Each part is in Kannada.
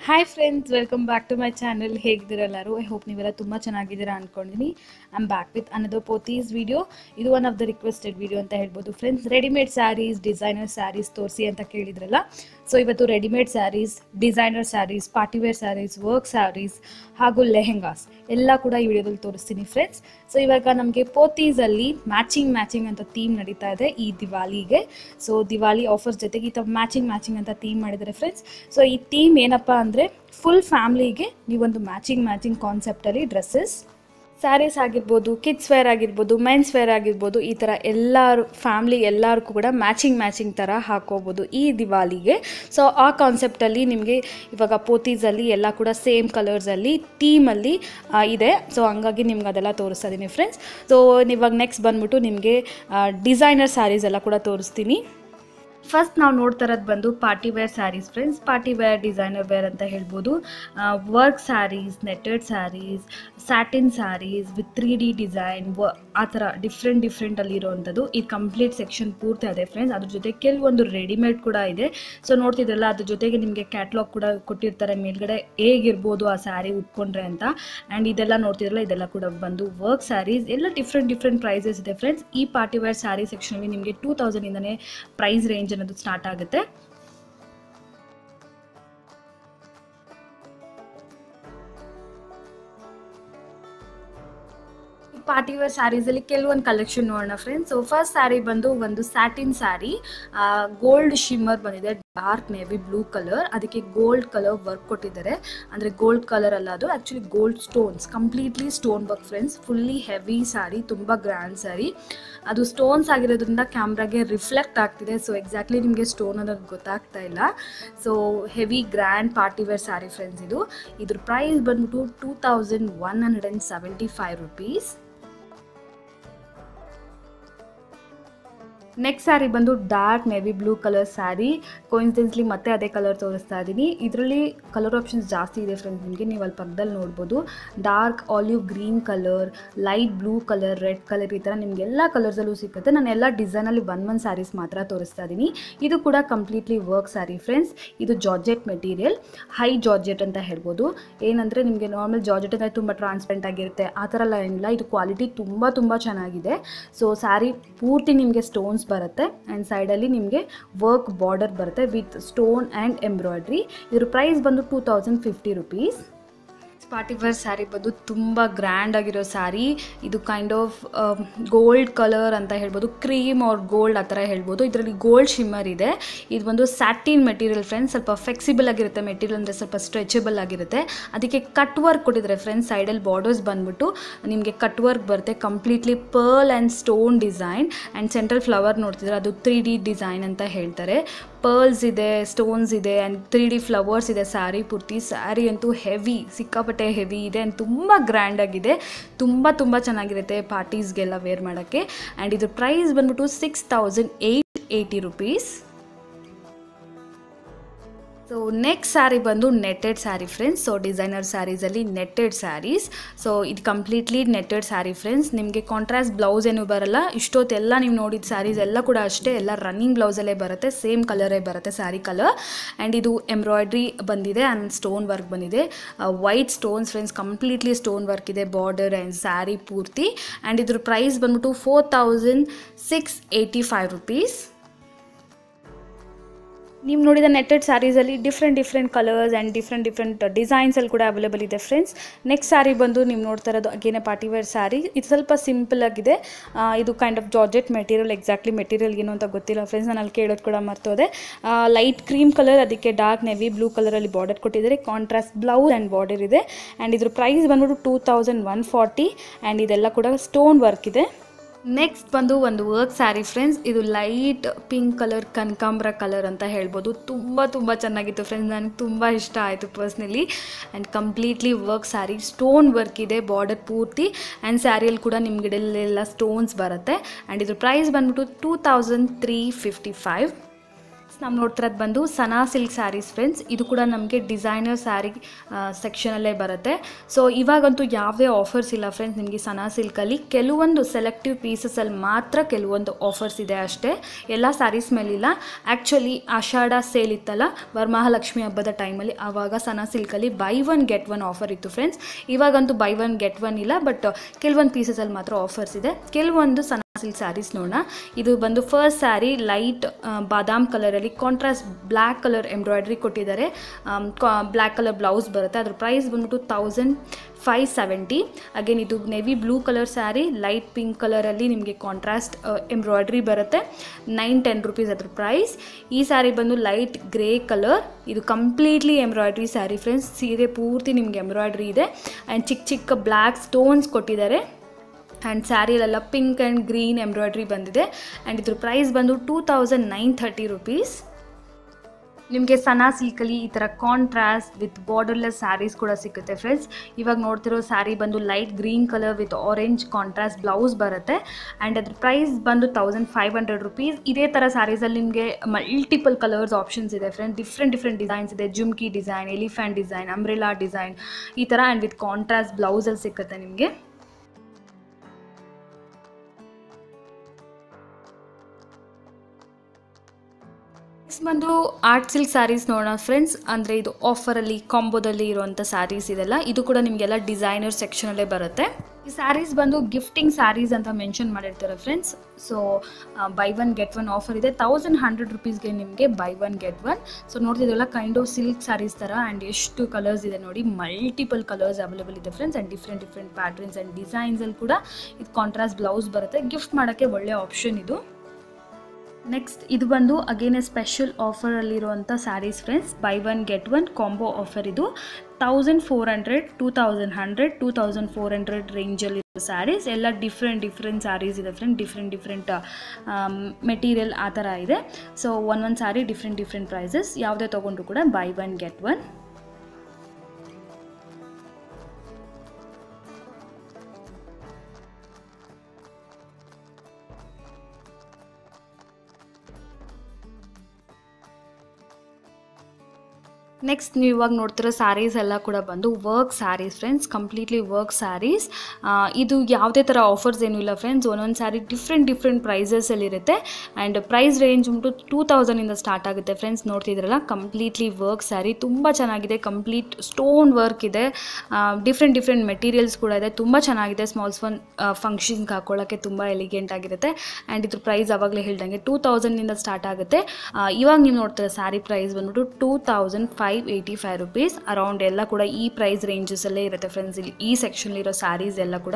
hi friends welcome back to my channel ಹೇಗಿದ್ದೀರ ಎಲ್ಲರೂ ಐ ಹೋಪ್ ನೀವೆಲ್ಲ ತುಂಬ ಚೆನ್ನಾಗಿದ್ದೀರಾ ಅಂದ್ಕೊಂಡಿದ್ದೀನಿ I am back with another Pothys video ಇದು one of the requested video ಅಂತ ಹೇಳ್ಬೋದು friends readymade saris designer saris ತೋರಿಸಿ ಅಂತ ಕೇಳಿದ್ರಲ್ಲ ಸೊ ಇವತ್ತು readymade saris designer saris party wear saris work saris ಹಾಗೂ ಲೆಹೆಂಗಾಸ್ ಎಲ್ಲ ಕೂಡ ಈ ವಿಡಿಯೋದಲ್ಲಿ ತೋರಿಸ್ತೀನಿ ಫ್ರೆಂಡ್ಸ್ ಸೊ ಇವಾಗ ನಮಗೆ ಪೋತೀಸಲ್ಲಿ ಮ್ಯಾಚಿಂಗ್ ಮ್ಯಾಚಿಂಗ್ ಅಂತ ಥೀಮ್ ನಡೀತಾ ಇದೆ ಈ ದಿವಾಲಿಗೆ ಸೊ ದಿವಾಲಿ ಆಫರ್ಸ್ ಜೊತೆಗೆ ಈ ಥರ ಮ್ಯಾಚಿಂಗ್ ಮ್ಯಾಚಿಂಗ್ ಅಂತ ಥೀಮ್ ಮಾಡಿದ್ದಾರೆ ಫ್ರೆಂಡ್ಸ್ ಸೊ ಈ ಥೀಮ್ ಏನಪ್ಪ ಅಂದರೆ ಫುಲ್ ಫ್ಯಾಮ್ಲಿಗೆ ನೀವೊಂದು ಮ್ಯಾಚಿಂಗ್ ಮ್ಯಾಚಿಂಗ್ ಕಾನ್ಸೆಪ್ಟಲ್ಲಿ ಡ್ರೆಸ್ಸಸ್ ಸ್ಯಾರೀಸ್ ಆಗಿರ್ಬೋದು ಕಿಡ್ಸ್ ವೇರ್ ಆಗಿರ್ಬೋದು ಮೆನ್ಸ್ ವೇರ್ ಆಗಿರ್ಬೋದು ಈ ಥರ ಎಲ್ಲರೂ ಫ್ಯಾಮ್ಲಿ ಎಲ್ಲರಿಗೂ ಕೂಡ ಮ್ಯಾಚಿಂಗ್ ಮ್ಯಾಚಿಂಗ್ ಥರ ಹಾಕೋಬೋದು ಈ ದಿವಾಲಿಗೆ ಸೊ ಆ ಕಾನ್ಸೆಪ್ಟಲ್ಲಿ ನಿಮಗೆ ಇವಾಗ ಪೋತೀಸಲ್ಲಿ ಎಲ್ಲ ಕೂಡ ಸೇಮ್ ಕಲರ್ಸಲ್ಲಿ ಥೀಮಲ್ಲಿ ಇದೆ ಸೊ ಹಂಗಾಗಿ ನಿಮ್ಗೆ ಅದೆಲ್ಲ ತೋರಿಸ್ತಾ ಇದ್ದೀನಿ ಫ್ರೆಂಡ್ಸ್ ಸೊ ಇವಾಗ ನೆಕ್ಸ್ಟ್ ಬಂದ್ಬಿಟ್ಟು ನಿಮಗೆ ಡಿಸೈನರ್ ಸ್ಯಾರೀಸ್ ಎಲ್ಲ ಕೂಡ ತೋರಿಸ್ತೀನಿ ಫಸ್ಟ್ ನಾವು ನೋಡ್ತಾ ಇರೋದು ಬಂದು party wear saris friends party wear designer wear ಅಂತ ಹೇಳ್ಬೋದು work saris netted saris satin saris with three D design ವ ಆ ಥರ ಡಿಫ್ರೆಂಟ್ ಡಿಫ್ರೆಂಟಲ್ಲಿ ಇರೋವಂಥದ್ದು ಈ ಕಂಪ್ಲೀಟ್ ಸೆಕ್ಷನ್ ಪೂರ್ತಿ ಇದೆ ಫ್ರೆಂಡ್ಸ್ ಅದ್ರ ಜೊತೆ ಕೆಲವೊಂದು ರೆಡಿಮೇಡ್ ಕೂಡ ಇದೆ ಸೊ ನೋಡ್ತಿದ್ರಲ್ಲ ಅದ್ರ ಜೊತೆಗೆ ನಿಮಗೆ ಕ್ಯಾಟ್ಲಾಗ್ ಕೂಡ ಕೊಟ್ಟಿರ್ತಾರೆ ಮೇಲ್ಗಡೆ ಹೇಗಿರ್ಬೋದು ಆ ಸ್ಯಾರಿ ಉಟ್ಕೊಂಡ್ರೆ ಅಂತ ಆ್ಯಂಡ್ ಇದೆಲ್ಲ ನೋಡ್ತಿದ್ರಲ್ಲ ಇದೆಲ್ಲ ಕೂಡ ಬಂದು ವರ್ಕ್ ಸ್ಯಾರೀಸ್ ಎಲ್ಲ ಡಿಫ್ರೆಂಟ್ ಡಿಫ್ರೆಂಟ್ ಪ್ರೈಸಸ್ ಇದೆ ಫ್ರೆಂಡ್ಸ್ ಈ ಪಾರ್ಟಿ ವೇರ್ ಸ್ಯಾರಿ ಸೆಕ್ಷನಲ್ಲಿ ನಿಮಗೆ ಟೂ ತೌಸಂಡಿಂದನೇ ಪ್ರೈಸ್ ರೇಂಜ್ ಅನ್ನೋದು ಸ್ಟಾರ್ಟ್ ಆಗುತ್ತೆ ಪಾರ್ಟಿ ವೇರ್ ಸ್ಯಾರೀಸಲ್ಲಿ ಕೆಲವೊಂದು ಕಲೆಕ್ಷನ್ ನೋಡೋಣ ಫ್ರೆಂಡ್ಸ್ ಸೊ ಫಸ್ಟ್ ಸ್ಯಾರಿ ಬಂದು ಒಂದು ಸ್ಯಾಟಿನ್ ಸ್ಯಾರಿ ಗೋಲ್ಡ್ ಶಿಮ್ಮರ್ ಬಂದಿದೆ ಡಾರ್ಕ್ ನೇವಿ ಬ್ಲೂ ಕಲರ್ ಅದಕ್ಕೆ ಗೋಲ್ಡ್ ಕಲರ್ ವರ್ಕ್ ಕೊಟ್ಟಿದ್ದಾರೆ ಅಂದರೆ ಗೋಲ್ಡ್ ಕಲರ್ ಅಲ್ಲ ಅದು actually gold stones completely stone work friends fully heavy sari ತುಂಬ ಗ್ರ್ಯಾಂಡ್ ಸ್ಯಾರಿ ಅದು ಸ್ಟೋನ್ಸ್ ಆಗಿರೋದ್ರಿಂದ ಕ್ಯಾಮ್ರಾಗೆ ರಿಫ್ಲೆಕ್ಟ್ ಆಗ್ತಿದೆ ಸೊ ಎಕ್ಸಾಕ್ಟ್ಲಿ ನಿಮಗೆ ಸ್ಟೋನ್ ಅನ್ನೋದು ಗೊತ್ತಾಗ್ತಾ ಇಲ್ಲ so heavy grand party wear sari friends ಇದು ಇದ್ರ ಪ್ರೈಸ್ ಬಂದ್ಬಿಟ್ಟು two thousand one hundred and seventy five rupees next sari ಬಂದು dark navy blue colour sari coincidentally ಮತ್ತೆ ಅದೇ ಕಲರ್ ತೋರಿಸ್ತಾ ಇದ್ದೀನಿ ಇದರಲ್ಲಿ ಕಲರ್ ಆಪ್ಷನ್ಸ್ ಜಾಸ್ತಿ ಇದೆ ಫ್ರೆಂಡ್ಸ್ ನಿಮಗೆ ನೀವು ಅಲ್ಲಿ ಪಕ್ಕದಲ್ಲಿ ನೋಡ್ಬೋದು dark olive green colour light blue colour red colour ಈ ಥರ ನಿಮಗೆ ಎಲ್ಲ ಕಲರ್ಸಲ್ಲೂ ಸಿಗುತ್ತೆ ನಾನು ಎಲ್ಲ ಡಿಸೈನಲ್ಲಿ ಒನ್ ಒನ್ ಸ್ಯಾರೀಸ್ ಮಾತ್ರ ತೋರಿಸ್ತಾ ಇದ್ದೀನಿ ಇದು ಕೂಡ ಕಂಪ್ಲೀಟ್ಲಿ ವರ್ಕ್ ಸ್ಯಾರಿ ಫ್ರೆಂಡ್ಸ್ ಇದು ಜಾರ್ಜೆಟ್ ಮೆಟೀರಿಯಲ್ ಹೈ ಜಾರ್ಜೆಟ್ ಅಂತ ಹೇಳ್ಬೋದು ಏನಂದರೆ ನಿಮಗೆ ನಾರ್ಮಲ್ ಜಾರ್ಜೆಟ್ ಅಂದರೆ ತುಂಬ ಟ್ರಾನ್ಸ್ಪರೆಂಟ್ ಆಗಿರುತ್ತೆ ಆ ಥರ ಎಲ್ಲ ಏನಿಲ್ಲ ಇದು ಕ್ವಾಲಿಟಿ ತುಂಬ ತುಂಬ ಚೆನ್ನಾಗಿದೆ ಸೊ ಸ್ಯಾರಿ ಪೂರ್ತಿ ನಿಮಗೆ ಸ್ಟೋನ್ಸ್ ಬರುತ್ತೆ ಆ್ಯಂಡ್ ಸೈಡಲ್ಲಿ ನಿಮಗೆ ವರ್ಕ್ ಬಾರ್ಡರ್ ಬರುತ್ತೆ ವಿತ್ ಸ್ಟೋನ್ ಆ್ಯಂಡ್ ಎಂಬ್ರಾಯ್ಡ್ರಿ ಇದ್ರ ಪ್ರೈಸ್ ಬಂದು two thousand fifty rupees party wear sari ಬಂದು ತುಂಬ ಗ್ರ್ಯಾಂಡ್ ಆಗಿರೋ ಸ್ಯಾರಿ ಇದು ಕೈಂಡ್ ಆಫ್ ಗೋಲ್ಡ್ ಕಲರ್ ಅಂತ ಹೇಳ್ಬೋದು ಕ್ರೀಮ್ ಆರ್ ಗೋಲ್ಡ್ ಆ ಥರ ಹೇಳ್ಬೋದು ಇದರಲ್ಲಿ ಗೋಲ್ಡ್ ಶಿಮ್ಮರ್ ಇದೆ ಇದು ಒಂದು ಸ್ಯಾಟಿನ್ ಮೆಟೀರಿಯಲ್ ಫ್ರೆಂಡ್ಸ್ ಸ್ವಲ್ಪ ಫ್ಲೆಕ್ಸಿಬಲ್ ಆಗಿರುತ್ತೆ ಮೆಟೀರಿಯಲ್ ಅಂದರೆ ಸ್ವಲ್ಪ ಸ್ಟ್ರೆಚಬಲ್ ಆಗಿರುತ್ತೆ ಅದಕ್ಕೆ ಕಟ್ ವರ್ಕ್ ಕೊಟ್ಟಿದ್ದಾರೆ ಫ್ರೆಂಡ್ಸ್ ಸೈಡಲ್ಲಿ ಬಾರ್ಡರ್ಸ್ ಬಂದ್ಬಿಟ್ಟು ನಿಮಗೆ ಕಟ್ ವರ್ಕ್ ಬರುತ್ತೆ completely pearl and stone design and central flower ನೋಡ್ತಿದ್ರೆ ಅದು ತ್ರೀ ಡಿ ಡಿಸೈನ್ ಅಂತ ಹೇಳ್ತಾರೆ ಪರ್ಲ್ಸ್ ಇದೆ ಸ್ಟೋನ್ಸ್ ಇದೆ ಆ್ಯಂಡ್ ತ್ರೀ ಡಿ ಫ್ಲವರ್ಸ್ ಇದೆ ಸ್ಯಾರಿ ಪೂರ್ತಿ ಸ್ಯಾರಿ ಅಂತೂ ಹೆವಿ ಸಿಕ್ಕಾಪಟ್ಟೆ ಹೆವಿ ಇದೆ ಆ್ಯಂಡ್ ತುಂಬ ಗ್ರ್ಯಾಂಡಾಗಿದೆ ತುಂಬ ತುಂಬ ಚೆನ್ನಾಗಿರುತ್ತೆ ಪಾರ್ಟೀಸ್ಗೆಲ್ಲ ವೇರ್ ಮಾಡೋಕ್ಕೆ ಆ್ಯಂಡ್ ಇದ್ರ ಪ್ರೈಸ್ ಬಂದ್ಬಿಟ್ಟು six thousand eight eighty rupees so next sari ಬಂದು netted sari friends so designer ಸ್ಯಾರೀಸಲ್ಲಿ ನೆಟ್ಟೆಡ್ ಸ್ಯಾರೀಸ್ ಸೊ ಇದು ಕಂಪ್ಲೀಟ್ಲಿ ನೆಟ್ಟೆಡ್ ಸ್ಯಾರಿ ಫ್ರೆಂಡ್ಸ್ ನಿಮಗೆ ಕಾಂಟ್ರಾಸ್ಟ್ ಬ್ಲೌಸ್ ಏನು ಬರಲ್ಲ ಇಷ್ಟೊತ್ತೆಲ್ಲ ನೀವು ನೋಡಿದ ಸ್ಯಾರೀಸ್ ಎಲ್ಲ ಕೂಡ ಅಷ್ಟೇ ಎಲ್ಲ ರನ್ನಿಂಗ್ ಬ್ಲೌಸಲ್ಲೇ ಬರುತ್ತೆ ಸೇಮ್ ಕಲರೇ ಬರುತ್ತೆ ಸ್ಯಾರಿ ಕಲರ್ ಆ್ಯಂಡ್ ಇದು ಎಂಬ್ರಾಯ್ಡ್ರಿ ಬಂದಿದೆ ಆ್ಯಂಡ್ ಸ್ಟೋನ್ ವರ್ಕ್ ಬಂದಿದೆ white stones friends completely stone work ಇದೆ ಬಾರ್ಡರ್ ಆ್ಯಂಡ್ ಸ್ಯಾರಿ ಪೂರ್ತಿ ಆ್ಯಂಡ್ ಇದ್ರ ಪ್ರೈಸ್ ಬಂದ್ಬಿಟ್ಟು four thousand six eighty five rupees ನೀವು ನೋಡಿದ ನೆಟ್ಟೆಡ್ ಸ್ಯಾರೀಸಲ್ಲಿ different different colours and different different ಡಿಸೈನ್ಸಲ್ಲಿ ಕೂಡ ಅವೈಲೇಬಲ್ ಇದೆ ಫ್ರೆಂಡ್ಸ್ ನೆಕ್ಸ್ಟ್ ಸ್ಯಾರಿ ಬಂದು ನೀವು ನೋಡ್ತಾ ಇರೋದು ಅಗೇನೆ ಪಾರ್ಟಿ ವೇರ್ ಸ್ಯಾರಿ ಇದು ಸ್ವಲ್ಪ ಸಿಂಪಲ್ ಆಗಿದೆ ಇದು kind of georgette material exactly material ಏನು ಅಂತ ಗೊತ್ತಿಲ್ಲ ಫ್ರೆಂಡ್ಸ್ ನಾನು ಅಲ್ಲಿ ಕೇಳೋದು ಕೂಡ ಮರ್ತೋದೆ ಲೈಟ್ ಕ್ರೀಮ್ ಕಲರ್ ಅದಕ್ಕೆ ಡಾರ್ಕ್ ನೆವಿ ಬ್ಲೂ ಕಲರಲ್ಲಿ ಬಾರ್ಡರ್ ಕೊಟ್ಟಿದ್ದಾರೆ ಕಾಂಟ್ರಾಸ್ಟ್ ಬ್ಲೌಸ್ ಆ್ಯಂಡ್ ಬಾರ್ಡರ್ ಇದೆ ಆ್ಯಂಡ್ ಇದ್ರ ಪ್ರೈಸ್ ಬಂದ್ಬಿಟ್ಟು two thousand one forty and ಇದೆಲ್ಲ ಕೂಡ ಸ್ಟೋನ್ ವರ್ಕ್ ಇದೆ ನೆಕ್ಸ್ಟ್ ಬಂದು ಒಂದು ವರ್ಕ್ ಸ್ಯಾರಿ ಫ್ರೆಂಡ್ಸ್ ಇದು ಲೈಟ್ ಪಿಂಕ್ ಕಲರ್ ಕನಕಾಂಬ್ರ ಕಲರ್ ಅಂತ ಹೇಳ್ಬೋದು ತುಂಬ ತುಂಬ ಚೆನ್ನಾಗಿತ್ತು ಫ್ರೆಂಡ್ಸ್ ನನಗೆ ತುಂಬ ಇಷ್ಟ ಆಯಿತು personally and completely work sari stone work ಇದೆ ಬಾರ್ಡರ್ ಪೂರ್ತಿ ಆ್ಯಂಡ್ ಸ್ಯಾರಿಯಲ್ಲಿ ಕೂಡ ನಿಮಗಿಡೆಲ್ಲ ಸ್ಟೋನ್ಸ್ ಬರುತ್ತೆ ಆ್ಯಂಡ್ ಇದ್ರ ಪ್ರೈಸ್ ಬಂದ್ಬಿಟ್ಟು two thousand three fifty five ನಾವು ನೋಡ್ತಿರೋದು ಬಂದು ಸನಾ ಸಿಲ್ಕ್ ಸ್ಯಾರೀಸ್ ಫ್ರೆಂಡ್ಸ್ ಇದು ಕೂಡ ನಮಗೆ ಡಿಸೈನರ್ ಸ್ಯಾರಿ ಸೆಕ್ಷನಲ್ಲೇ ಬರುತ್ತೆ ಸೊ ಇವಾಗಂತೂ ಯಾವುದೇ ಆಫರ್ಸ್ ಇಲ್ಲ ಫ್ರೆಂಡ್ಸ್ ನಿಮಗೆ ಸನಾ ಸಿಲ್ಕಲ್ಲಿ ಕೆಲವೊಂದು ಸೆಲೆಕ್ಟಿವ್ ಪೀಸಸಲ್ಲಿ ಮಾತ್ರ ಕೆಲವೊಂದು ಆಫರ್ಸ್ ಇದೆ ಅಷ್ಟೇ ಎಲ್ಲ ಸ್ಯಾರೀಸ್ ಮೇಲಿಲ್ಲ ಆ್ಯಕ್ಚುಲಿ ಆಷಾಢ ಸೇಲ್ ಇತ್ತಲ್ಲ ವರಮಹಾಲಕ್ಷ್ಮಿ ಹಬ್ಬದ ಟೈಮಲ್ಲಿ ಆವಾಗ ಸನಾ ಸಿಲ್ಕಲ್ಲಿ buy one get one offer ಇತ್ತು ಫ್ರೆಂಡ್ಸ್ ಇವಾಗಂತೂ ಬೈ ಒನ್ ಗೆಟ್ ಒನ್ ಇಲ್ಲ ಬಟ್ ಕೆಲವೊಂದು ಪೀಸಸಲ್ಲಿ ಮಾತ್ರ ಆಫರ್ಸ್ ಇದೆ ಕೆಲವೊಂದು ಸನಾ ಸಿಲ್ಕ್ ಸ್ಯಾರೀಸ್ ನೋಡೋಣ ಇದು ಬಂದು ಫಸ್ಟ್ ಸ್ಯಾರಿ ಲೈಟ್ ಬಾದಾಮ್ ಕಲರಲ್ಲಿ ಕಾಂಟ್ರಾಸ್ಟ್ ಬ್ಲ್ಯಾಕ್ ಕಲರ್ ಎಂಬ್ರಾಯ್ಡ್ರಿ ಕೊಟ್ಟಿದ್ದಾರೆ ಬ್ಲ್ಯಾಕ್ ಕಲರ್ ಬ್ಲೌಸ್ ಬರುತ್ತೆ ಅದ್ರ ಪ್ರೈಸ್ ಬಂದ್ಬಿಟ್ಟು ತೌಸಂಡ್ ಫೈವ್ ಸೆವೆಂಟಿ ಅಗೇನ್ ಇದು navy blue colour sari light pink ಕಲರಲ್ಲಿ ನಿಮಗೆ ಕಾಂಟ್ರಾಸ್ಟ್ ಎಂಬ್ರಾಯ್ಡ್ರಿ ಬರುತ್ತೆ ನೈನ್ ಟೆನ್ ರುಪೀಸ್ ಅದ್ರ ಪ್ರೈಸ್ ಈ ಸ್ಯಾರಿ ಬಂದು ಲೈಟ್ ಗ್ರೇ ಕಲರ್ ಇದು ಕಂಪ್ಲೀಟ್ಲಿ ಎಂಬ್ರಾಯ್ಡ್ರಿ ಸ್ಯಾರಿ ಫ್ರೆಂಡ್ಸ್ ಸೀರೆ ಪೂರ್ತಿ ನಿಮಗೆ ಎಂಬ್ರಾಯ್ಡ್ರಿ ಇದೆ ಆ್ಯಂಡ್ ಚಿಕ್ಕ ಚಿಕ್ಕ ಬ್ಲ್ಯಾಕ್ ಸ್ಟೋನ್ಸ್ ಕೊಟ್ಟಿದ್ದಾರೆ ಆ್ಯಂಡ್ ಸ್ಯಾರಿಲೆಲ್ಲ ಪಿಂಕ್ ಆ್ಯಂಡ್ ಗ್ರೀನ್ ಎಂಬ್ರಾಯ್ಡ್ರಿ ಬಂದಿದೆ ಆ್ಯಂಡ್ ಇದ್ರ ಪ್ರೈಸ್ ಬಂದು two thousand nine thirty rupees ನಿಮಗೆ ಸನಾ ಸಿಲ್ಕಲ್ಲಿ ಈ ಥರ ಕಾಂಟ್ರಾಸ್ಟ್ ವಿತ್ ಬಾರ್ಡರ್ಲೆಸ್ ಸ್ಯಾರೀಸ್ ಕೂಡ ಸಿಗುತ್ತೆ ಫ್ರೆಂಡ್ಸ್ ಇವಾಗ ನೋಡ್ತಿರೋ ಸ್ಯಾರಿ ಬಂದು light green colour with orange contrast blouse ಬರುತ್ತೆ ಆ್ಯಂಡ್ ಅದ್ರ ಪ್ರೈಸ್ ಬಂದು ತೌಸಂಡ್ ಫೈವ್ ಹಂಡ್ರೆಡ್ ರುಪೀಸ್ ಇದೇ ಥರ ಸ್ಯಾರೀಸಲ್ಲಿ ನಿಮಗೆ ಮಲ್ಟಿಪಲ್ ಕಲರ್ಸ್ ಆಪ್ಷನ್ಸ್ ಇದೆ ಫ್ರೆಂಡ್ಸ್ ಡಿಫ್ರೆಂಟ್ ಡಿಫ್ರೆಂಟ್ ಡಿಸೈನ್ಸ್ ಇದೆ jhumki design elephant design umbrella design ಈ ಥರ ಆ್ಯಂಡ್ ವಿತ್ ಕಾಂಟ್ರಾಸ್ಟ್ ಬ್ಲೌಸಲ್ಲಿ ಸಿಗುತ್ತೆ ನಿಮಗೆ ನೆಕ್ಸ್ಟ್ ಬಂದು ಆರ್ಟ್ ಸಿಲ್ಕ್ ಸ್ಯಾರೀಸ್ ನೋಡೋಣ ಫ್ರೆಂಡ್ಸ್ ಅಂದರೆ ಇದು ಆಫರಲ್ಲಿ ಕಾಂಬೋದಲ್ಲಿ ಇರುವಂಥ ಸ್ಯಾರೀಸ್ ಇದೆಲ್ಲ ಇದು ಕೂಡ ನಿಮಗೆಲ್ಲ ಡಿಸೈನರ್ ಸೆಕ್ಷನಲ್ಲೇ ಬರುತ್ತೆ ಈ ಸ್ಯಾರೀಸ್ ಬಂದು ಗಿಫ್ಟಿಂಗ್ ಸ್ಯಾರೀಸ್ ಅಂತ ಮೆನ್ಷನ್ ಮಾಡಿರ್ತಾರೆ friends so buy one get one offer ಇದೆ ತೌಸಂಡ್ ಹಂಡ್ರೆಡ್ ರುಪೀಸ್ಗೆ ನಿಮಗೆ buy one get one so ನೋಡ್ತಿದ್ದೆಲ್ಲ ಕೈಂಡ್ ಆಫ್ ಸಿಲ್ಕ್ ಸ್ಯಾರೀಸ್ ಥರ ಆ್ಯಂಡ್ ಎಷ್ಟು ಕಲರ್ಸ್ ಇದೆ ನೋಡಿ ಮಲ್ಟಿಪಲ್ ಕಲರ್ಸ್ ಅವೈಲೇಬಲ್ ಇದೆ friends and different different patterns and ಡಿಸೈನ್ಸಲ್ಲಿ ಕೂಡ ಇದು ಕಾಂಟ್ರಾಸ್ಟ್ ಬ್ಲೌಸ್ ಬರುತ್ತೆ ಗಿಫ್ಟ್ ಮಾಡೋಕ್ಕೆ ಒಳ್ಳೆ ಆಪ್ಷನ್ ಇದು ನೆಕ್ಸ್ಟ್ ಇದು ಬಂದು ಅಗೇನ್ ಎ ಸ್ಪೆಷಲ್ ಆಫರಲ್ಲಿರುವಂಥ sarees friends buy one get one combo offer ಇದು thousand four hundred two thousand hundred two thousand four hundred ರೇಂಜಲ್ಲಿ ಸ್ಯಾರೀಸ್ ಎಲ್ಲ ಡಿಫ್ರೆಂಟ್ ಡಿಫ್ರೆಂಟ್ ಸ್ಯಾರೀಸ್ ಇದೆ ಫ್ರೆಂಡ್ ಡಿಫ್ರೆಂಟ್ ಡಿಫ್ರೆಂಟ್ ಮೆಟೀರಿಯಲ್ ಆ ಥರ ಇದೆ ಸೊ ಒನ್ ಒಂದು ಸ್ಯಾರಿ ಡಿಫ್ರೆಂಟ್ ಡಿಫ್ರೆಂಟ್ ಪ್ರೈಸಸ್ ಯಾವುದೇ ತೊಗೊಂಡ್ರು ಕೂಡ buy one get one next ನೀವು ಇವಾಗ ನೋಡ್ತಿರೋ ಸ್ಯಾರೀಸ್ ಎಲ್ಲ ಕೂಡ ಬಂದು work sarees friends completely work sarees ಇದು ಯಾವುದೇ ಥರ ಆಫರ್ಸ್ ಏನೂ ಇಲ್ಲ ಫ್ರೆಂಡ್ಸ್ ಒಂದೊಂದು ಸ್ಯಾರಿ ಡಿಫ್ರೆಂಟ್ ಡಿಫ್ರೆಂಟ್ ಪ್ರೈಸಸಲ್ಲಿ ಇರುತ್ತೆ ಆ್ಯಂಡ್ ಪ್ರೈಸ್ ರೇಂಜ್ ಉಂಟು ಟೂ ತೌಸಂಡಿಂದ ಸ್ಟಾರ್ಟ್ ಆಗುತ್ತೆ ಫ್ರೆಂಡ್ಸ್ ನೋಡ್ತಿದ್ರಲ್ಲ ಕಂಪ್ಲೀಟ್ಲಿ ವರ್ಕ್ ಸ್ಯಾರಿ ತುಂಬ ಚೆನ್ನಾಗಿದೆ ಕಂಪ್ಲೀಟ್ ಸ್ಟೋನ್ ವರ್ಕ್ ಇದೆ ಡಿಫ್ರೆಂಟ್ ಡಿಫ್ರೆಂಟ್ ಮೆಟೀರಿಯಲ್ಸ್ ಕೂಡ ಇದೆ ತುಂಬ ಚೆನ್ನಾಗಿದೆ ಸ್ಮಾಲ್ ಸ್ಮಾಲ್ ಫಂಕ್ಷನ್ಸ್ಗೆ ಹಾಕೊಳ್ಳೋಕ್ಕೆ ತುಂಬ ಎಲಿಗೆಂಟ್ ಆಗಿರುತ್ತೆ ಆ್ಯಂಡ್ ಇದ್ರ ಪ್ರೈಸ್ ಆವಾಗಲೇ ಹೇಳ್ದಂಗೆ ಟೂ ತೌಸಂಡಿಂದ ಸ್ಟಾರ್ಟ್ ಆಗುತ್ತೆ ಇವಾಗ ನೀವು ನೋಡ್ತೀರ ಸ್ಯಾರಿ ಪ್ರೈಸ್ ಬಂದ್ಬಿಟ್ಟು two thousand five eighty five rupees around ಎಲ್ಲ ಕೂಡ ಈ ಪ್ರೈಸ್ ರೇಂಜಸಲ್ಲೇ ಇರುತ್ತೆ ಫ್ರೆಂಡ್ಸ್ ಇಲ್ಲಿ ಈ ಸೆಕ್ಷನ್ಲಿರೋ ಸ್ಯಾರೀಸ್ ಎಲ್ಲ ಕೂಡ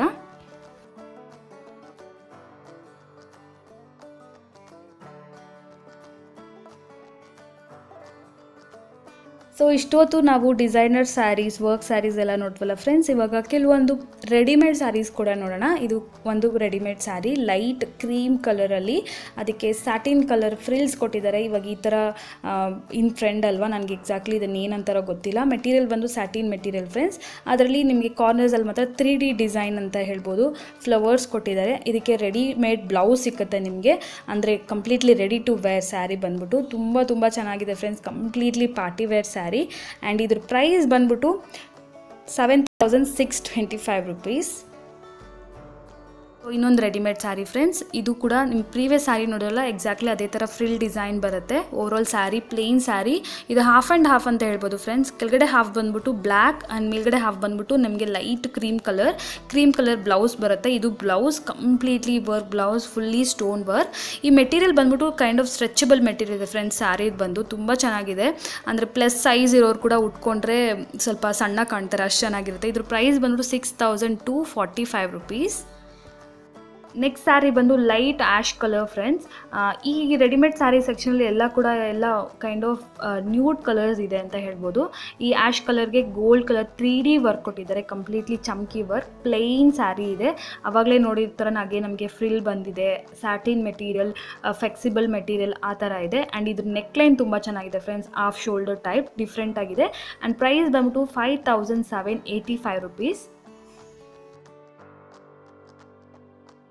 ಸೊ ಇಷ್ಟೊತ್ತು ನಾವು ಡಿಸೈನರ್ ಸ್ಯಾರೀಸ್ ವರ್ಕ್ ಸ್ಯಾರೀಸ್ ಎಲ್ಲ ನೋಡ್ವಲ್ಲ ಫ್ರೆಂಡ್ಸ್ ಇವಾಗ ಕೆಲವೊಂದು ರೆಡಿಮೇಡ್ ಸ್ಯಾರೀಸ್ ಕೂಡ ನೋಡೋಣ ಇದು ಒಂದು ರೆಡಿಮೇಡ್ ಸ್ಯಾರಿ ಲೈಟ್ ಕ್ರೀಮ್ ಕಲರಲ್ಲಿ ಅದಕ್ಕೆ ಸ್ಯಾಟಿನ್ ಕಲರ್ ಫ್ರಿಲ್ಸ್ ಕೊಟ್ಟಿದ್ದಾರೆ ಇವಾಗ ಈ ಥರ ಇನ್ ಟ್ರೆಂಡ್ ಅಲ್ವಾ ನನಗೆ ಎಕ್ಸಾಕ್ಟ್ಲಿ ಇದನ್ನು ಏನಂತಾರೋ ಗೊತ್ತಿಲ್ಲ ಮೆಟೀರಿಯಲ್ ಬಂದು ಸ್ಯಾಟಿನ್ ಮೆಟೀರಿಯಲ್ ಫ್ರೆಂಡ್ಸ್ ಅದರಲ್ಲಿ ನಿಮಗೆ ಕಾರ್ನರ್ಸಲ್ಲಿ ಮಾತ್ರ ತ್ರೀ ಡಿ ಡಿಸೈನ್ ಅಂತ ಹೇಳ್ಬೋದು ಫ್ಲವರ್ಸ್ ಕೊಟ್ಟಿದ್ದಾರೆ ಇದಕ್ಕೆ ರೆಡಿಮೇಡ್ ಬ್ಲೌಸ್ ಸಿಕ್ಕುತ್ತೆ ನಿಮಗೆ ಅಂದರೆ completely ready to wear sari ಬಂದ್ಬಿಟ್ಟು ತುಂಬ ತುಂಬ ಚೆನ್ನಾಗಿದೆ friends completely party wear sari and ಇದ್ರ ಪ್ರೈಸ್ ಬಂದ್ಬಿಟ್ಟು seven thousand six twenty five rupees ಇನ್ನೊಂದು ರೆಡಿಮೇಡ್ ಸ್ಯಾರಿ ಫ್ರೆಂಡ್ಸ್ ಇದು ಕೂಡ ನಿಮ್ಮ ಪ್ರೀವಿಯಸ್ ಸ್ಯಾರಿ ನೋಡೋಲ್ಲ ಎಕ್ಸಾಕ್ಟ್ಲಿ ಅದೇ ಥರ ಫ್ರಿಲ್ ಡಿಸೈನ್ ಬರುತ್ತೆ ಓವರಾಲ್ ಸ್ಯಾರಿ ಪ್ಲೇನ್ ಸ್ಯಾರಿ ಇದು ಹಾಫ್ ಆ್ಯಂಡ್ ಹಾಫ್ ಅಂತ ಹೇಳ್ಬೋದು ಫ್ರೆಂಡ್ಸ್ ಕೆಳಗಡೆ ಹಾಫ್ ಬಂದ್ಬಿಟ್ಟು ಬ್ಲ್ಯಾಕ್ ಆ್ಯಂಡ್ ಮೇಲ್ಗಡೆ ಹಾಫ್ ಬಂದ್ಬಿಟ್ಟು ನಮಗೆ light cream colour cream colour blouse ಬರುತ್ತೆ ಇದು blouse completely work blouse fully stone work ಈ ಮೆಟೀರಿಯಲ್ ಬಂದ್ಬಿಟ್ಟು ಕೈಂಡ್ ಆಫ್ ಸ್ಟ್ರೆಚಬಲ್ ಮೆಟೀರಿಯಲ್ ಇದೆ ಫ್ರೆಂಡ್ಸ್ ಸ್ಯಾರಿ ಬಂದು ತುಂಬ ಚೆನ್ನಾಗಿದೆ ಅಂದರೆ ಪ್ಲಸ್ ಸೈಜ್ ಇರೋರು ಕೂಡ ಉಟ್ಕೊಂಡ್ರೆ ಸ್ವಲ್ಪ ಸಣ್ಣ ಕಾಣ್ತಾರೆ ಅಷ್ಟು ಚೆನ್ನಾಗಿರುತ್ತೆ ಇದ್ರ ಪ್ರೈಸ್ ಬಂದ್ಬಿಟ್ಟು six thousand two forty five rupees next sari ಬಂದು ಲೈಟ್ ಆ್ಯಶ್ ಕಲರ್ ಫ್ರೆಂಡ್ಸ್ ಈ ರೆಡಿಮೇಡ್ ಸ್ಯಾರಿ ಸೆಕ್ಷನಲ್ಲಿ ಎಲ್ಲ ಕೂಡ ಎಲ್ಲ ಕೈಂಡ್ ಆಫ್ ನ್ಯೂಡ್ ಕಲರ್ಸ್ ಇದೆ ಅಂತ ಹೇಳ್ಬೋದು ಈ ಆ್ಯಶ್ ಕಲರ್ಗೆ gold colour three D work ಕೊಟ್ಟಿದ್ದಾರೆ ಕಂಪ್ಲೀಟ್ಲಿ ಚಮ್ಕಿ ವರ್ಕ್ ಪ್ಲೈನ್ ಸ್ಯಾರಿ ಇದೆ ಆವಾಗಲೇ ನೋಡಿರ್ತಾರೆ ಹಾಗೆ ನಮಗೆ ಫ್ರಿಲ್ ಬಂದಿದೆ ಸ್ಯಾಟಿನ್ ಮೆಟೀರಿಯಲ್ ಫ್ಲೆಕ್ಸಿಬಲ್ ಮೆಟೀರಿಯಲ್ ಆ ಥರ ಇದೆ ಆ್ಯಂಡ್ ಇದ್ರ ನೆಕ್ಲೈನ್ ತುಂಬ ಚೆನ್ನಾಗಿದೆ friends off shoulder type different ಆಗಿದೆ ಆ್ಯಂಡ್ ಪ್ರೈಸ್ ಬಂದ್ಬಿಟ್ಟು five thousand seven eighty five rupees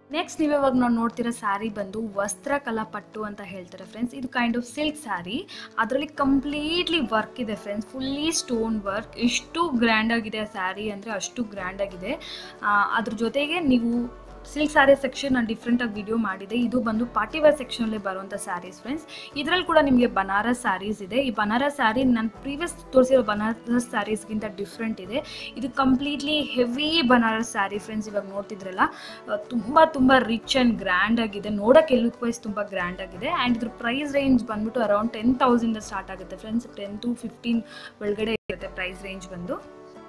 next ನೀವು ಇವಾಗ ನಾವು ನೋಡ್ತಿರೋ ಸ್ಯಾರಿ ಬಂದು ವಸ್ತ್ರ ಕಲಾ ಪಟ್ಟು ಅಂತ ಹೇಳ್ತಾರೆ ಫ್ರೆಂಡ್ಸ್ ಇದು ಕೈಂಡ್ ಆಫ್ ಸಿಲ್ಕ್ ಸ್ಯಾರಿ ಅದರಲ್ಲಿ ಕಂಪ್ಲೀಟ್ಲಿ ವರ್ಕ್ ಇದೆ ಫ್ರೆಂಡ್ಸ್ ಫುಲ್ಲಿ ಸ್ಟೋನ್ ವರ್ಕ್ ಎಷ್ಟು ಗ್ರ್ಯಾಂಡ್ ಆಗಿದೆ ಆ ಸ್ಯಾರಿ ಅಂದರೆ ಅಷ್ಟು ಗ್ರ್ಯಾಂಡ್ ಆಗಿದೆ ಆ, ಅದ್ರ ಜೊತೆಗೆ ನೀವು ಸಿಲ್ಕ್ ಸ್ಯಾರಿ ಸೆಕ್ಷನ್ ನಾನು ಡಿಫ್ರೆಂಟಾಗಿ ವಿಡಿಯೋ ಮಾಡಿದೆ ಇದು ಬಂದು ಪಾರ್ಟಿವೇರ್ ಸೆಕ್ಷನಲ್ಲಿ ಬರುವಂಥ ಸ್ಯಾರೀಸ್ ಫ್ರೆಂಡ್ಸ್ ಇದರಲ್ಲಿ ಕೂಡ ನಿಮಗೆ ಬನಾರಸ್ ಸ್ಯಾರೀಸ್ ಇದೆ ಈ ಬನಾರಸ್ ಸ್ಯಾರಿ ನಾನು ಪ್ರೀವಿಯಸ್ ತೋರಿಸಿರೋ ಬನಾರಸ್ ಸ್ಯಾರೀಸ್ಗಿಂತ ಡಿಫ್ರೆಂಟ್ ಇದೆ ಇದು completely heavy Banaras sari friends ಇವಾಗ ನೋಡ್ತಿದ್ರಲ್ಲ ತುಂಬ ತುಂಬ ರಿಚ್ ಆ್ಯಂಡ್ ಗ್ರ್ಯಾಂಡ್ ಆಗಿದೆ ನೋಡೋಕ್ಕೆ ಲುಕ್ ವೈಸ್ ತುಂಬ ಗ್ರ್ಯಾಂಡ್ ಆಗಿದೆ ಆ್ಯಂಡ್ ಇದ್ರ ಪ್ರೈಸ್ ರೇಂಜ್ ಬಂದ್ಬಿಟ್ಟು ಅರೌಂಡ್ ಟೆನ್ ತೌಸಂಡ್ ಸ್ಟಾರ್ಟ್ ಆಗುತ್ತೆ ಫ್ರೆಂಡ್ಸ್ ಟೆನ್ ಟು ಫಿಫ್ಟೀನ್ ಒಳಗಡೆ ಇರುತ್ತೆ ಪ್ರೈಸ್ ರೇಂಜ್ ಬಂದು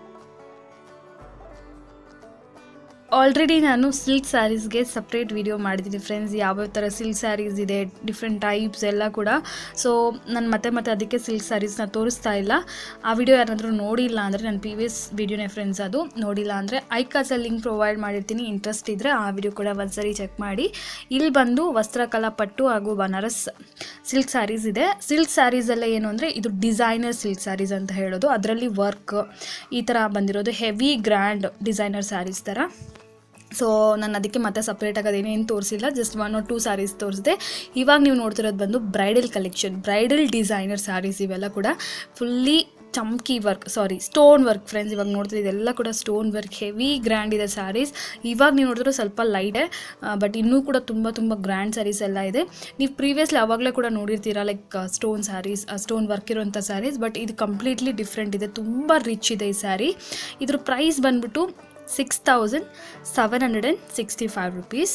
ಆಲ್ರೆಡಿ ನಾನು ಸಿಲ್ಕ್ ಸ್ಯಾರೀಸ್ಗೆ ಸಪ್ರೇಟ್ ವಿಡಿಯೋ ಮಾಡಿದ್ದೀನಿ ಫ್ರೆಂಡ್ಸ್ ಯಾವ್ಯಾವ ಥರ ಸಿಲ್ಕ್ ಸ್ಯಾರೀಸ್ ಇದೆ ಡಿಫ್ರೆಂಟ್ ಟೈಪ್ಸ್ ಎಲ್ಲ ಕೂಡ ಸೊ ನಾನು ಮತ್ತೆ ಮತ್ತೆ ಅದಕ್ಕೆ ಸಿಲ್ಕ್ ಸ್ಯಾರೀಸ್ನ ತೋರಿಸ್ತಾ ಇಲ್ಲ ಆ ವಿಡಿಯೋ ಯಾರಾದರೂ ನೋಡಿಲ್ಲ ಅಂದರೆ ನನ್ನ ಪ್ರೀವಿಯಸ್ ವಿಡಿಯೋನೇ ಫ್ರೆಂಡ್ಸ್ ಅದು ನೋಡಿಲ್ಲ ಅಂದರೆ ಐಕಾಸಲ್ಲಿ ಲಿಂಕ್ ಪ್ರೊವೈಡ್ ಮಾಡಿರ್ತೀನಿ ಇಂಟ್ರೆಸ್ಟ್ ಇದ್ದರೆ ಆ ವಿಡಿಯೋ ಕೂಡ ಒಂದ್ಸರಿ ಚೆಕ್ ಮಾಡಿ ಇಲ್ಲಿ ಬಂದು ವಸ್ತ್ರಕಲಾ ಪಟ್ಟು ಹಾಗೂ ಬನಾರಸ್ ಸಿಲ್ಕ್ ಸ್ಯಾರೀಸ್ ಇದೆ ಸಿಲ್ಕ್ ಸ್ಯಾರೀಸೆಲ್ಲ ಏನು ಅಂದರೆ ಇದು ಡಿಸೈನರ್ ಸಿಲ್ಕ್ ಸ್ಯಾರೀಸ್ ಅಂತ ಹೇಳೋದು ಅದರಲ್ಲಿ ವರ್ಕ್ ಈ ಥರ ಬಂದಿರೋದು ಹೆವಿ ಗ್ರ್ಯಾಂಡ್ ಡಿಸೈನರ್ ಸ್ಯಾರೀಸ್ ಥರ ಸೊ ನಾನು ಅದಕ್ಕೆ ಮತ್ತೆ ಸಪ್ರೇಟಾಗಿ ಅದೇನೇನು ತೋರಿಸಿಲ್ಲ just one or two sarees ತೋರಿಸಿದೆ ಇವಾಗ ನೀವು ನೋಡ್ತಿರೋದು ಬಂದು bridal collection bridal designer sarees ಇವೆಲ್ಲ ಕೂಡ ಫುಲ್ಲಿ ಚಮ್ಕಿ work sorry stone work friends ಇವಾಗ ನೋಡ್ತಿದ್ರೆ ಇದೆಲ್ಲ ಕೂಡ ಸ್ಟೋನ್ ವರ್ಕ್ ಹೆವಿ ಗ್ರ್ಯಾಂಡ್ ಇದೆ ಸ್ಯಾರೀಸ್ ಇವಾಗ ನೀವು ನೋಡಿದ್ರೆ ಸ್ವಲ್ಪ ಲೈಟೇ ಬಟ್ ಇನ್ನೂ ಕೂಡ ತುಂಬ ತುಂಬ ಗ್ರ್ಯಾಂಡ್ ಸ್ಯಾರೀಸ್ ಎಲ್ಲ ಇದೆ ನೀವು ಪ್ರೀವಿಯಸ್ಲಿ ಅವಾಗಲೇ ಕೂಡ ನೋಡಿರ್ತೀರಾ like stone sarees stone work ಇರುವಂಥ ಸ್ಯಾರೀಸ್ ಬಟ್ ಇದು ಕಂಪ್ಲೀಟ್ಲಿ ಡಿಫ್ರೆಂಟ್ ಇದೆ ತುಂಬ ರಿಚ್ ಇದೆ ಈ ಸ್ಯಾರಿ ಇದ್ರ ಪ್ರೈಸ್ ಬಂದ್ಬಿಟ್ಟು six thousand seven hundred and sixty five rupees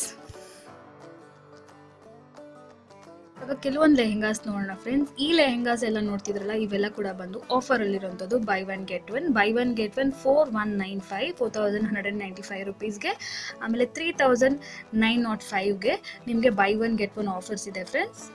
ಇವಾಗ ಕೆಲವೊಂದು ಲೆಹೆಂಗಾಸ್ ನೋಡೋಣ ಫ್ರೆಂಡ್ಸ್ ಈ ಲೆಹೆಂಗಾಸ್ ಎಲ್ಲ ನೋಡ್ತಿದ್ರಲ್ಲ ಇವೆಲ್ಲ ಕೂಡ ಬಂದು ಆಫರಲ್ಲಿರೋಂಥದ್ದು buy one get one buy one get one four one nine five four thousand hundred and ninety five ರುಪೀಸ್ಗೆ ಆಮೇಲೆ ತ್ರೀ ತೌಸಂಡ್ ನೈನ್ ನಾಟ್ ಫೈವ್ಗೆ ನಿಮಗೆ buy one get one offers ಇದೆ ಫ್ರೆಂಡ್ಸ್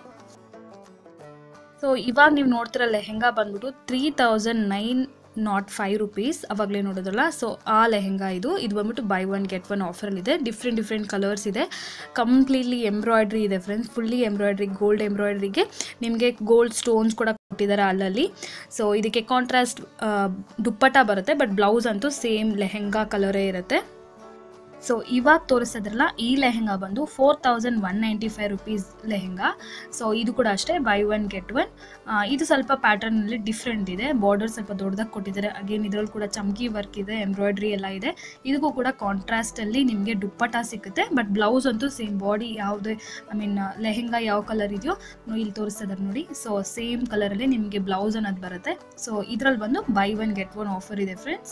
ಸೊ ಇವಾಗ ನೀವು ನೋಡ್ತಿರೋ ಲೆಹೆಂಗಾ ಬಂದ್ಬಿಟ್ಟು three thousand nine not five rupees ಅವಾಗಲೇ ನೋಡೋದಲ್ಲ ಸೊ ಆ ಲೆಹೆಂಗಾ ಇದು ಇದು ಬಂದ್ಬಿಟ್ಟು ಬೈ ಒನ್ ಗೆಟ್ ಒನ್ ಆಫರಲ್ಲಿದೆ ಡಿಫ್ರೆಂಟ್ ಡಿಫ್ರೆಂಟ್ ಕಲರ್ಸ್ ಇದೆ ಕಂಪ್ಲೀಟ್ಲಿ ಎಂಬ್ರಾಯ್ಡ್ರಿ ಇದೆ ಫ್ರೆಂಡ್ಸ್ ಫುಲ್ಲಿ ಎಂಬ್ರಾಯ್ಡ್ರಿ ಗೋಲ್ಡ್ ಎಂಬ್ರಾಯ್ಡ್ರಿಗೆ ನಿಮಗೆ ಗೋಲ್ಡ್ ಸ್ಟೋನ್ಸ್ ಕೂಡ ಕೊಟ್ಟಿದ್ದಾರೆ ಅಲ್ಲಲ್ಲಿ ಸೊ ಇದಕ್ಕೆ ಕಾಂಟ್ರಾಸ್ಟ್ ದುಪ್ಪಟ ಬರುತ್ತೆ ಬಟ್ ಬ್ಲೌಸ್ ಅಂತೂ ಸೇಮ್ ಲೆಹೆಂಗಾ ಕಲರೇ ಇರುತ್ತೆ ಸೊ ಇವಾಗ ತೋರಿಸೋದ್ರಲ್ಲ ಈ ಲೆಹೆಂಗಾ ಬಂದು four thousand one ninety five rupees lehenga so ಇದು ಕೂಡ ಅಷ್ಟೇ ಬೈ ಒನ್ ಗೆಟ್ ಒನ್ ಇದು ಸ್ವಲ್ಪ ಪ್ಯಾಟರ್ನಲ್ಲಿ ಡಿಫ್ರೆಂಟ್ ಇದೆ ಬಾರ್ಡರ್ ಸ್ವಲ್ಪ ದೊಡ್ಡದಾಗಿ ಕೊಟ್ಟಿದ್ದಾರೆ ಅಗೇನ್ ಇದರಲ್ಲಿ ಕೂಡ ಚಮ್ಕಿ ವರ್ಕ್ ಇದೆ ಎಂಬ್ರಾಯ್ಡ್ರಿ ಎಲ್ಲ ಇದೆ ಇದಕ್ಕೂ ಕೂಡ ಕಾಂಟ್ರಾಸ್ಟಲ್ಲಿ ನಿಮಗೆ ದುಪ್ಪಟ ಸಿಗುತ್ತೆ ಬಟ್ ಬ್ಲೌಸ್ ಅಂತೂ ಸೇಮ್ ಬಾಡಿ ಯಾವುದೇ ಐ ಮೀನ್ ಲೆಹೆಂಗಾ ಯಾವ ಕಲರ್ ಇದೆಯೋ ಇಲ್ಲಿ ತೋರಿಸ್ತಿದ್ದಾರೆ ನೋಡಿ ಸೊ ಸೇಮ್ ಕಲರಲ್ಲಿ ನಿಮಗೆ ಬ್ಲೌಸ್ ಅನ್ನೋದು ಬರುತ್ತೆ ಸೊ ಇದರಲ್ಲಿ ಬಂದು buy one get one offer ಇದೆ ಫ್ರೆಂಡ್ಸ್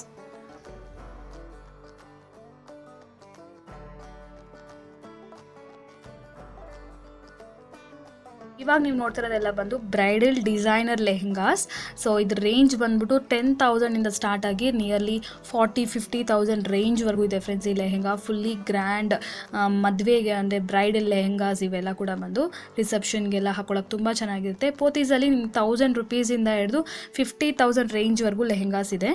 ಇವಾಗ ನೀವು ನೋಡ್ತಿರೋದೆಲ್ಲ ಬಂದು ಬ್ರೈಡಲ್ ಡಿಸೈನರ್ ಲೆಹೆಂಗಾಸ್ ಸೊ ಇದ್ರ ರೇಂಜ್ ಬಂದ್ಬಿಟ್ಟು ಟೆನ್ ತೌಸಂಡಿಂದ ಸ್ಟಾರ್ಟ್ ಆಗಿ ನಿಯರ್ಲಿ ಫಾರ್ಟಿ ಫಿಫ್ಟಿ ತೌಸಂಡ್ ರೇಂಜ್ವರೆಗೂ ಇದೆ ಫ್ರೆಂಡ್ಸ್ ಈ ಲೆಹೆಂಗಾ ಫುಲ್ಲಿ ಗ್ರ್ಯಾಂಡ್ ಮದುವೆಗೆ ಅಂದರೆ ಬ್ರೈಡಲ್ ಲೆಹೆಂಗಾಸ್ ಇವೆಲ್ಲ ಕೂಡ ಬಂದು ರಿಸೆಪ್ಷನ್ಗೆಲ್ಲ ಹಾಕೊಳ್ಳೋಕೆ ತುಂಬ ಚೆನ್ನಾಗಿರುತ್ತೆ ಪೋತೀಸಲ್ಲಿ ನಿಮ್ಗೆ ತೌಸಂಡ್ ರುಪೀಸಿಂದ ಹಿಡಿದು ಫಿಫ್ಟಿ ತೌಸಂಡ್ ರೇಂಜ್ವರೆಗೂ ಲೆಹೆಂಗಾಸ್ ಇದೆ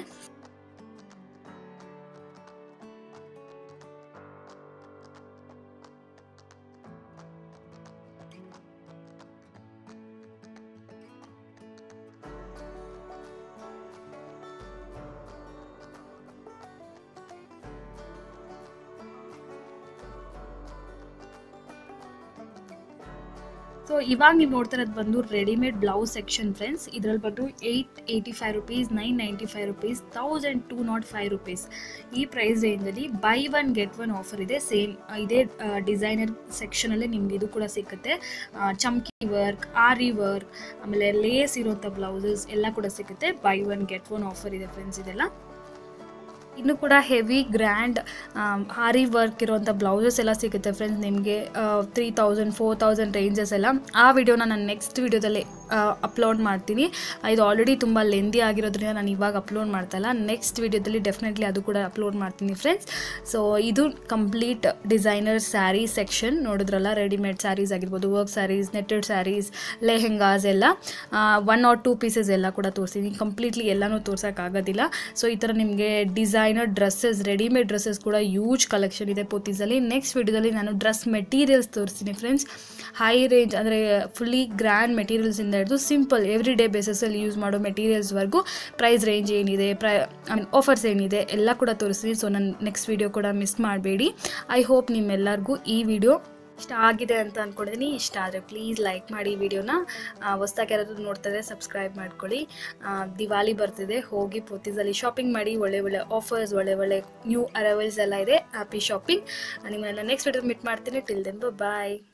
ಸೊ ಇವಾಗ ನೀವು ನೋಡ್ತಿರೋದು ಬಂದು ರೆಡಿಮೇಡ್ ಬ್ಲೌಸ್ ಸೆಕ್ಷನ್ ಫ್ರೆಂಡ್ಸ್ ಇದರಲ್ಲಿ ಬಂದು eight eighty five rupees nine ninety five rupees thousand two not five rupees ಈ ಪ್ರೈಸ್ ರೇಂಜಲ್ಲಿ buy one get one offer ಇದೆ ಸೇಮ್ ಇದೇ ಡಿಸೈನರ್ ಸೆಕ್ಷನಲ್ಲೇ ನಿಮ್ಗೆ ಇದು ಕೂಡ ಸಿಗುತ್ತೆ ಆ, ಚಮ್ಕಿ ವರ್ಕ್ ಆರಿ ವರ್ಕ್ ಆಮೇಲೆ ಲೇಸ್ ಇರೋಂಥ ಬ್ಲೌಸಸ್ ಎಲ್ಲ ಕೂಡ ಸಿಗುತ್ತೆ buy one get one offer ಇದೆ ಫ್ರೆಂಡ್ಸ್ ಇದೆಲ್ಲ ಇನ್ನು ಕೂಡ ಹೆವಿ ಗ್ರ್ಯಾಂಡ್ ಹಾರಿ ವರ್ಕ್ ಇರುವಂಥ ಬ್ಲೌಸಸ್ ಎಲ್ಲ ಸಿಗುತ್ತೆ ಫ್ರೆಂಡ್ಸ್ ನಿಮಗೆ three thousand four thousand ranges ಎಲ್ಲ ಆ ವಿಡಿಯೋನ ನಾನು ನೆಕ್ಸ್ಟ್ ವಿಡಿಯೋದಲ್ಲಿ ಅಪ್ಲೋಡ್ ಮಾಡ್ತೀನಿ ಇದು ಆಲ್ರೆಡಿ ತುಂಬ ಲೆಂದಿ ಆಗಿರೋದ್ರಿಂದ ನಾನು ಇವಾಗ ಅಪ್ಲೋಡ್ ಮಾಡ್ತಾ ಇಲ್ಲ ನೆಕ್ಸ್ಟ್ ವಿಡಿಯೋದಲ್ಲಿ ಡೆಫಿನೆಟ್ಲಿ ಅದು ಕೂಡ ಅಪ್ಲೋಡ್ ಮಾಡ್ತೀನಿ ಫ್ರೆಂಡ್ಸ್ ಸೊ ಇದು ಕಂಪ್ಲೀಟ್ ಡಿಸೈನರ್ ಸ್ಯಾರಿ ಸೆಕ್ಷನ್ ನೋಡಿದ್ರಲ್ಲ ರೆಡಿಮೇಡ್ ಸ್ಯಾರೀಸ್ ಆಗಿರ್ಬೋದು ವರ್ಕ್ ಸ್ಯಾರೀಸ್ ನೆಟ್ಟೆಡ್ ಸ್ಯಾರೀಸ್ ಲೆಹೆಂಗಾಸ್ ಎಲ್ಲ ಒನ್ ಆರ್ ಟೂ ಪೀಸಸ್ ಎಲ್ಲ ಕೂಡ ತೋರಿಸ್ತೀನಿ ಕಂಪ್ಲೀಟ್ಲಿ ಎಲ್ಲನೂ ತೋರ್ಸೋಕ್ಕಾಗೋದಿಲ್ಲ ಸೊ ಈ ಥರ ನಿಮಗೆ ಡಿಸೈನರ್ ಡ್ರೆಸ್ಸಸ್ ರೆಡಿಮೇಡ್ ಡ್ರೆಸ್ಸಸ್ ಕೂಡ ಯೂಜ್ ಕಲೆಕ್ಷನ್ ಇದೆ ಪೋತೀಸಲ್ಲಿ ನೆಕ್ಸ್ಟ್ ವಿಡಿಯೋದಲ್ಲಿ ನಾನು ಡ್ರೆಸ್ ಮೆಟೀರಿಯಲ್ಸ್ ತೋರಿಸ್ತೀನಿ ಫ್ರೆಂಡ್ಸ್ ಹೈ ರೇಂಜ್ ಅಂದರೆ ಫುಲ್ಲಿ ಗ್ರ್ಯಾಂಡ್ ಮೆಟೀರಿಯಲ್ಸಿಂದ ಹಿಡಿದು ಸಿಂಪಲ್ ಎವ್ರಿ ಡೇ ಬೇಸಸಲ್ಲಿ ಯೂಸ್ ಮಾಡೋ ಮೆಟೀರಿಯಲ್ಸ್ವರೆಗೂ ಪ್ರೈಸ್ ರೇಂಜ್ ಏನಿದೆ ಪ್ರೈ ಐ ಮೀನ್ ಆಫರ್ಸ್ ಏನಿದೆ ಎಲ್ಲ ಕೂಡ ತೋರಿಸ್ತೀನಿ ಸೊ ನನ್ನ ನೆಕ್ಸ್ಟ್ ವೀಡಿಯೋ ಕೂಡ ಮಿಸ್ ಮಾಡಬೇಡಿ ಐ ಹೋಪ್ ನಿಮ್ಮೆಲ್ಲರಿಗೂ ಈ ವಿಡಿಯೋ ಇಷ್ಟ ಆಗಿದೆ ಅಂತ ಅಂದ್ಕೊಂಡಿದ್ದೀನಿ ಇಷ್ಟ ಆದರೆ ಪ್ಲೀಸ್ ಲೈಕ್ ಮಾಡಿ ವಿಡಿಯೋನ ಹೊಸ್ದಾಗಿ ಯಾರಾದರೂ ನೋಡ್ತಾ ಇದ್ರೆ ಸಬ್ಸ್ಕ್ರೈಬ್ ಮಾಡ್ಕೊಳ್ಳಿ ಆ, ದಿವಾಲಿ ಬರ್ತಿದೆ ಹೋಗಿ ಪೋತೀಸಲ್ಲಿ ಶಾಪಿಂಗ್ ಮಾಡಿ ಒಳ್ಳೆ ಒಳ್ಳೆ ಆಫರ್ಸ್ ಒಳ್ಳೆ ಒಳ್ಳೆ ನ್ಯೂ ಅರೈವಲ್ಸ್ ಎಲ್ಲ ಇದೆ ಹ್ಯಾಪಿ ಶಾಪಿಂಗ್ ನಿಮ್ಮನ್ನೆಲ್ಲ ನೆಕ್ಸ್ಟ್ ವಿಡಿಯೋ ಮೀಟ್ ಮಾಡ್ತೀನಿ ಟಿಲ್ ದೆನ್ ಬಾಯ್